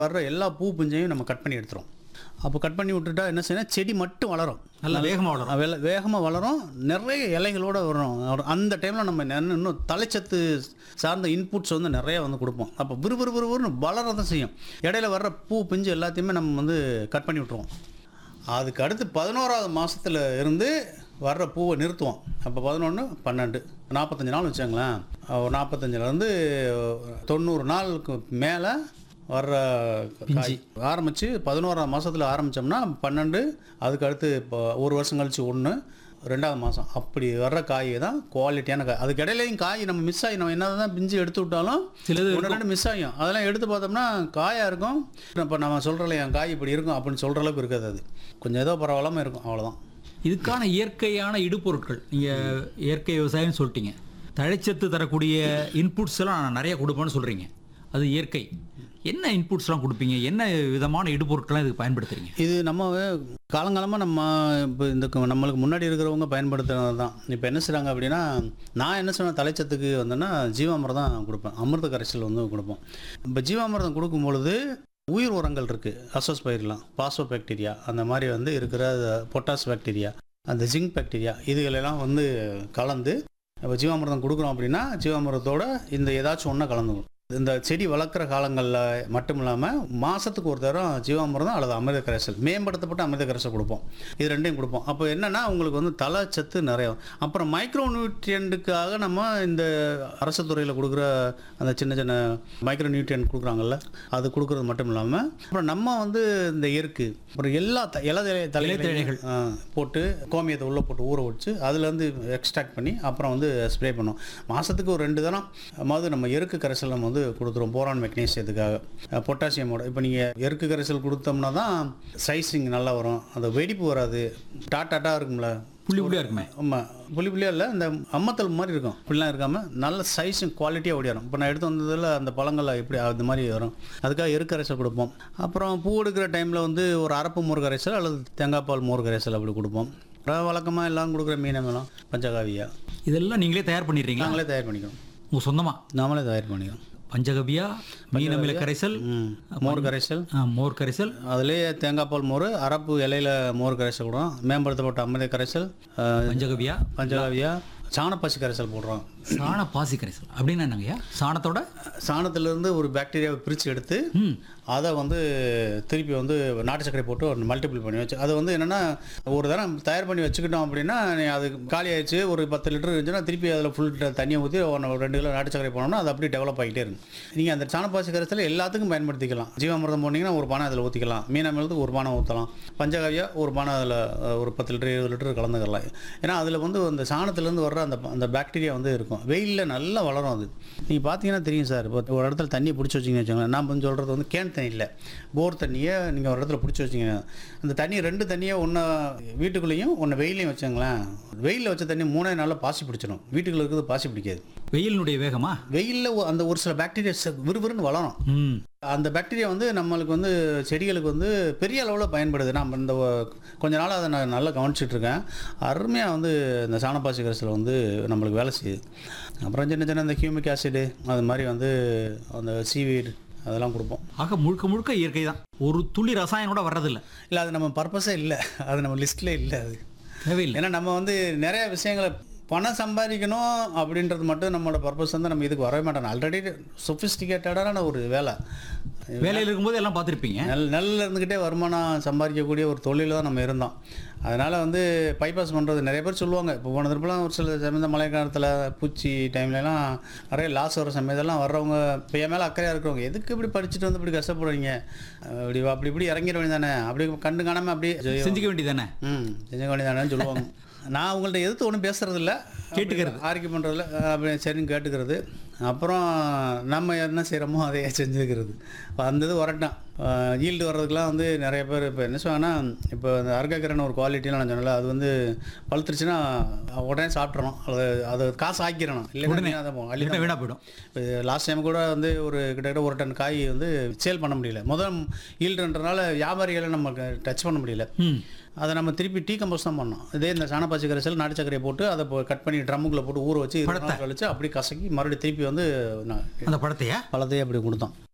வர்ற எல்லா பூ பிஞ்சையும் நம்ம கட் பண்ணி எடுத்துரும் அப்போ கட் பண்ணி விட்டுட்டா என்ன செய்யணும் செடி மட்டும் வளரும் நல்லா வேகமாக வளரும் வெல வேகமாக வளரும் நிறைய இலைகளோட வரும் ஒரு- அந்த டைமில் நம்ம என்ன- இன்னும் தலைச்சத்து சார்ந்த இன்புட்ஸ் வந்து நிறைய வந்து கொடுப்போம் அப்போ விறுவிறு விறுவிறுன்னு வளர தான் செய்யும் இடையில வர்ற பூ பிஞ்சு எல்லாத்தையுமே நம்ம வந்து கட் பண்ணி விட்ருவோம் அதுக்கு அடுத்து பதினோராவது மாதத்தில் இருந்து வர்ற பூவை நிறுத்துவோம் அப்போ பதினொன்று பன்னெண்டு நாற்பத்தஞ்சு நாள் வச்சுங்களேன் ஒரு நாற்பத்தஞ்சிலேருந்து தொண்ணூறு நாளுக்கு மேலே வர்ற காய் ஆரம்பித்து பதினோராம் மாதத்தில் ஆரம்பித்தோம்னா பன்னெண்டு அதுக்கு அடுத்து இப்போ ஒரு வருஷம் கழிச்சு ஒன்று ரெண்டாவது மாதம் அப்படி வர்ற காய் தான் குவாலிட்டியான காய் அதுக்கு இடையிலையும் காய் நம்ம மிஸ் ஆகி நம்ம என்ன தான் பிஞ்சு எடுத்து விட்டாலும் சிலது ஒன்று ரெண்டு மிஸ் ஆகும் அதெல்லாம் எடுத்து பார்த்தோம்னா காயாக இருக்கும் இப்போ நம்ம சொல்கிறல என் காய் இப்படி இருக்கும் அப்படின்னு சொல்கிற அளவுக்கு இருக்காது அது கொஞ்சம் ஏதோ பரவாயில்லாமல் இருக்கும் அவ்வளோதான் இதுக்கான இயற்கையான இடுபொருட்கள் நீங்கள் இயற்கை விவசாயம்னு சொல்லிட்டீங்க தழைச்சத்து தரக்கூடிய இன்புட்ஸ் எல்லாம் நான் நிறைய கொடுப்பேன்னு சொல்கிறீங்க அது இயற்கை என்ன இன்புட்ஸ்லாம் கொடுப்பீங்க என்ன விதமான இடுபொருட்கள்லாம் இதுக்கு பயன்படுத்துறீங்க இது நம்ம காலங்காலமாக நம்ம இப்போ இந்த கு- நம்மளுக்கு முன்னாடி இருக்கிறவங்க பயன்படுத்துறது தான் இப்போ என்ன செய்கிறாங்க அப்படின்னா நான் என்ன சொன்ன தலைச்சத்துக்கு வந்தேன்னா ஜீவாமிர்தம் தான் கொடுப்பேன் அமிர்த கரைசல் வந்து கொடுப்போம் இப்போ ஜீவாமிர்தம் கொடுக்கும் பொழுது உயிர் உரங்கள் இருக்குது அசோஸ் பயிரெலாம் பாசோ பாக்டீரியா அந்த மாதிரி வந்து இருக்கிற பொட்டாஸ் பாக்டீரியா அந்த ஜிங்க் பாக்டீரியா இதுகளெல்லாம் வந்து கலந்து இப்போ ஜீவாமிர்தம் கொடுக்குறோம் அப்படின்னா ஜீவாமிர்தத்தோட இந்த ஏதாச்சும் ஒன்றா கலந்துக்கும் இந்த செடி வளர்க்குற காலங்களில் மட்டும் இல்லாமல் மாதத்துக்கு ஒரு தரம் ஜீவாமிர்தம் அல்லது அமிர்த கரைசல் மேம்படுத்தப்பட்ட அமிர்த கரைசல் கொடுப்போம் இது ரெண்டையும் கொடுப்போம் அப்போ என்னென்னா உங்களுக்கு வந்து தலை சத்து நிறைய அப்புறம் மைக்ரோ நியூட்ரியண்ட்டுக்காக நம்ம இந்த அரசு துறையில் கொடுக்குற அந்த சின்ன சின்ன மைக்ரோ நியூட்ரியன்ட் கொடுக்குறாங்கல்ல அது கொடுக்குறது மட்டும் இல்லாமல் அப்புறம் நம்ம வந்து இந்த எருக்கு அப்புறம் எல்லா த இலை தலைகள் போட்டு கோமியத்தை உள்ளே போட்டு ஊற வச்சு அதுலேருந்து எக்ஸ்ட்ராக்ட் பண்ணி அப்புறம் வந்து ஸ்ப்ரே பண்ணோம் மாதத்துக்கு ஒரு ரெண்டு தரம் அதாவது நம்ம எருக்கு கரைசல் நம்ம வந்து கொடுத்துருவோம் போரான் மெக்னீசியத்துக்காக பொட்டாசியமோட இப்போ நீங்கள் எருக்கு கரைசல் கொடுத்தோம்னா தான் சைஸிங் நல்லா வரும் அந்த வெடிப்பு வராது டாட்டாட்டாக இருக்கும்ல புள்ளி புள்ளியாக இருக்குமே ஆமாம் புளி புளியாக இல்லை இந்த அம்மத்தல் மாதிரி இருக்கும் இப்படிலாம் இருக்காமல் நல்ல சைஸும் குவாலிட்டியாக ஓடிடும் இப்போ நான் எடுத்து வந்ததில் அந்த பழங்கள் எப்படி அந்த மாதிரி வரும் அதுக்காக எரு கரைசல் கொடுப்போம் அப்புறம் பூ எடுக்கிற டைமில் வந்து ஒரு அரப்பு மோர் கரைசல் அல்லது தேங்காய் பால் மோர் கரைசல் அப்படி கொடுப்போம் அப்புறம் வழக்கமாக எல்லாம் கொடுக்குற மீனமெல்லாம் பஞ்சகாவியா இதெல்லாம் நீங்களே தயார் பண்ணிடுறீங்களா நாங்களே தயார் பண்ணிக்கிறோம் உங்கள் சொந்தமாக நாமளே தயார் பண்ணிக்கிறோம் பஞ்சகவியா மீன் அமில கரைசல் ம் மோர் கரைசல் ஆ, மோர் கரைசல் அதுலேயே தேங்காய் பால் மோர் அரப்பு இலையில மோர் கரைசல் கொடுறோம் மேம்படுத்தப்பட்ட அமிர்த கரைசல் அஹ், பஞ்சகவியா பஞ்சகாவியா சாணப்பசி கரைசல் போடுறோம் சாண பாசி கரைசல் அப்படின்னா என்னங்கய்யா சாணத்தோட சாணத்திலிருந்து ஒரு பாக்டீரியாவை பிரித்து எடுத்து ம் அதை வந்து திருப்பி வந்து நாட்டு சர்க்கரை போட்டு ஒரு மல்டிபிள் பண்ணி வச்சு அது வந்து என்னென்னா ஒரு தரம் தயார் பண்ணி வச்சுக்கிட்டோம் அப்படின்னா நீ அது காலி ஆயிடுச்சு ஒரு பத்து லிட்டர் இருந்துச்சுன்னா திருப்பி அதில் ஃபுல் தண்ணியை ஊற்றி ஒன்று ரெண்டு கிலோ நாட்டு சர்க்கரை போனோம்னா அது அப்படியே டெவலப் ஆகிட்டே இருக்கும் நீங்கள் அந்த சாணப்பாசி கரைசல் எல்லாத்துக்கும் பயன்படுத்திக்கலாம் ஜீவாமிர்தம் போனீங்கன்னா ஒரு பானை அதில் ஊற்றிக்கலாம் மீனமிழத்துக்கு ஒரு பானை ஊற்றலாம் பஞ்சகாவியா ஒரு பானை அதில் ஒரு பத்து லிட்டர் இருபது லிட்டர் கலந்துக்கலாம் ஏன்னா அதில் வந்து அந்த சாணத்துலேருந்து வர்ற அந்த அந்த பாக்டீரியா வந்து இருக்கும் வெயிலில் நல்லா வளரும் அது நீங்கள் பார்த்தீங்கன்னா தெரியும் சார் இப்போ ஒரு இடத்துல தண்ணியை பிடிச்சி வச்சிங்கன்னு வச்சுக்கோங்களேன் நான் வந்து சொல்கிறது வந்து கேன் தண்ணி இல்லை போர் தண்ணியை நீங்கள் ஒரு இடத்துல பிடிச்சி வச்சிங்க அந்த தண்ணி ரெண்டு தண்ணியை ஒன்று வீட்டுக்குள்ளேயும் ஒன்று வெயிலையும் வச்சுங்களேன் வெயிலில் வச்ச தண்ணி மூணே நாளில் பாசி பிடிச்சிடும் வீட்டுக்குள்ள இருக்கிறது பாசி பிடிக்காது வெயிலினுடைய வேகமா வெயிலில் அந்த ஒரு சில பாக்டீரியா விறுவிறுன்னு வளரும் ம் அந்த பாக்டீரியா வந்து நம்மளுக்கு வந்து செடிகளுக்கு வந்து பெரிய அளவில் பயன்படுது நான் இந்த ஒ- கொஞ்ச நாள் அதை நான் நல்லா கவனிச்சிட்டு இருக்கேன் அருமையாக வந்து இந்த சாணப்பாசி கரைசல் வந்து நம்மளுக்கு வேலை செய்யுது அப்புறம் சின்ன சின்ன இந்த ஹியூமிக் ஆசிடு அது மாதிரி வந்து அந்த சீவீடு அதெல்லாம் கொடுப்போம் ஆக முழுக்க முழுக்க இயற்கை தான் ஒரு துளி ரசாயனம் கூட வர்றதில்ல இல்லை அது நம்ம பர்பஸே இல்லை அது நம்ம லிஸ்ட்டில் இல்லை அது தேவையில்லை ஏன்னா நம்ம வந்து நிறைய விஷயங்களை பணம் சம்பாதிக்கணும் அப்படின்றது மட்டும் நம்மளோட பர்பஸ் வந்து நம்ம இதுக்கு வரவே மாட்டோம் ஆல்ரெடி சொஃபிஸ்டிகேட்டடான ஒரு வேலை வேலையில் இருக்கும்போது எல்லாம் பார்த்துருப்பீங்க நெல் நெல்லில் இருந்துக்கிட்டே வருமானம் சம்பாதிக்கக்கூடிய ஒரு தொழிலில் தான் நம்ம இருந்தோம் அதனால் வந்து பைபாஸ் பண்ணுறது நிறைய பேர் சொல்லுவாங்க இப்போ போன திருப்பலாம் ஒரு சில சமயத்த மழை காலத்தில் பூச்சி டைம்லலாம் நிறைய லாஸ் வர சமயத்தெல்லாம் வர்றவங்க இப்போ என் மேலே அக்கறையாக இருக்கிறவங்க எதுக்கு இப்படி படிச்சுட்டு வந்து இப்படி கஷ்டப்படுறீங்க அஹ் இப்படி அப்படி இப்படி இறங்கிட வேண்டியதானே அப்படி கண்டு காணாமல் அப்படியே செஞ்சுக்க வேண்டியதானே ம் செஞ்ச வேண்டியதானேன்னு சொல்லுவாங்க நான் உங்கள்ட்ட எதிர்த்து ஒன்றும் பேசுறதில்ல கேட்டுக்கிறது. ஆர்கியூ பண்ணுறதில்ல அப்படி சரின்னு கேட்டுக்கிறது அப்புறம் நம்ம என்ன செய்கிறோமோ அதையே செஞ்சுக்கிறது அந்த இது வரட்டும் ஈல்டு வர்றதுக்கெலாம் வந்து நிறைய பேர் இப்போ என்ன சொல்லுவாங்கன்னா இப்போ இந்த அர்க்கக்கரன் ஒரு குவாலிட்டிலாம் நான் சொன்னல அது வந்து பழுத்துருச்சுன்னா உடனே சாப்பிட்றணும் அது அது காசு ஆக்கிடணும் இல்லைன்னா அதை அள்ளி இல்லைன்னா வீணா போயிடும் இப்போ லாஸ்ட் டைம் கூட வந்து ஒரு கிட்டத்தட்ட ஒரு டன் காய் வந்து சேல் பண்ண முடியல முதல் ஈல்டுன்றனால வியாபாரிகளை நம்ம டச் பண்ண முடியல ம் அதை நம்ம திருப்பி டீ கம்போஸ் தான் பண்ணோம் இதே இந்த சாணப்பாச்சி கரைசல் நாட்டு சர்க்கரையை போட்டு அதை கட் பண்ணி ட்ரம்முக்குள்ள போட்டு ஊற வச்சு இருபது நாள் கழிச்சு அப்படி கசக்கி மறுபடியும் திருப்பி வந்து நான் அந்த படத்தையா பழத்தையே அப்படி கொடுத்தோம்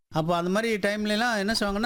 அப்போ அந்த மாதிரி டைம்லலாம் என்ன செய்வாங்கன்னா